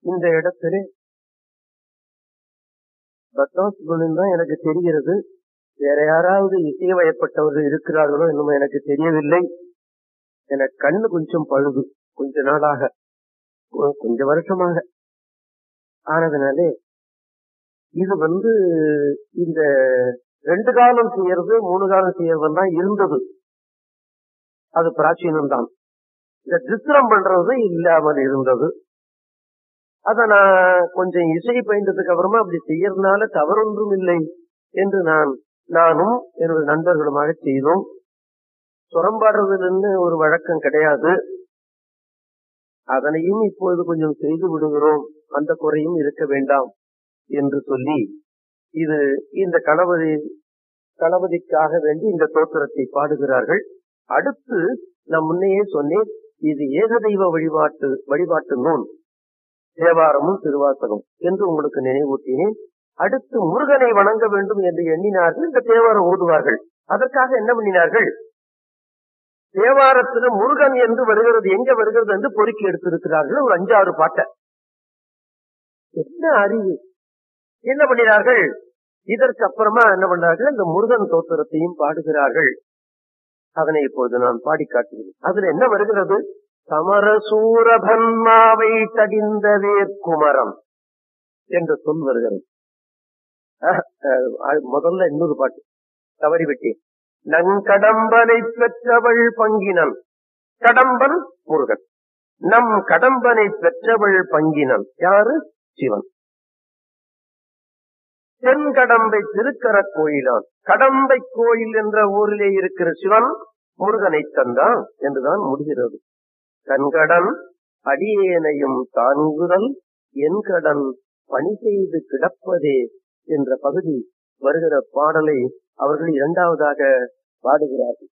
இந்த இடத்திலே பத்மாசுபன் தான் எனக்கு தெரிகிறது வேற யாராவது இசைவயப்பட்டவர்கள் இருக்கிறார்களோ என்னமோ எனக்கு தெரியவில்லை எனக்கு கண்ணு கொஞ்சம் பழுது கொஞ்ச நாளாக கொ- கொஞ்ச வருஷமாக ஆனதுனாலே இது வந்து இந்த ரெண்டு காலம் செய்யறது மூணு காலம் செய்யறதெல்லாம் இருந்தது அது பிராச்சீனம் தான் இந்த சித்திரம் பண்றது இல்லாமல் இருந்தது அத நான் கொஞ்சம் இசை பயின்றதுக்கு அப்புறமா அப்படி செய்யறதுனால தவறொன்றும் இல்லை என்று நான் நானும் எனது நண்பர்களுமாக செய்தோம் சுரம்பாடுறதுன்னு ஒரு வழக்கம் கிடையாது அதனையும் இப்பொழுது கொஞ்சம் செய்து விடுகிறோம் அந்த குறையும் இருக்க வேண்டாம் என்று சொல்லி இது இந்த கணபதி கணபதிக்காக வேண்டி இந்த தோத்திரத்தை பாடுகிறார்கள் அடுத்து நான் முன்னையே சொன்னேன் இது ஏகதெய்வ வழிபாட்டு வழிபாட்டு நூல் தேவாரமும் திருவாசகம் என்று உங்களுக்கு நினைவூட்டினேன் அடுத்து முருகனை வணங்க வேண்டும் என்று எண்ணினார்கள் இந்த தேவாரம் ஓதுவார்கள் அதற்காக என்ன பண்ணினார்கள் தேவாரத்துல முருகன் என்று வருகிறது எங்க வருகிறது என்று பொறுக்கி எடுத்திருக்கிறார்கள் ஒரு அஞ்சாறு பாட்டை என்ன அறிவு என்ன பண்ணினார்கள் இதற்கு அப்புறமா என்ன பண்ணார்கள் இந்த முருகன் தோத்திரத்தையும் பாடுகிறார்கள் அதனை இப்பொழுது நான் பாடி காட்டுகிறேன் அதுல என்ன வருகிறது சமரசூரபன்மாவை தடிந்த வேற்குமரம் என்று சொல் வருகிறது அஹ், அஹ், முதல்ல இன்னொரு பாட்டு தவறிவிட்டேன் நங்கடம்பனை பெற்றவள் பங்கினன் கடம்பன் முருகன் நம் கடம்பனை பெற்றவள் பங்கினன் யாரு சிவன் தென்கடம்பை திருக்கர கோயிலான் கடம்பை கோயில் என்ற ஊரிலே இருக்கிற சிவன் முருகனை தந்தான் என்றுதான் முடிகிறது கண்கடன் அடியேனையும் தாங்குதல் என் கடன் பணி செய்து கிடப்பதே என்ற பகுதி வருகிற பாடலை அவர்கள் இரண்டாவதாக பாடுகிறார்கள்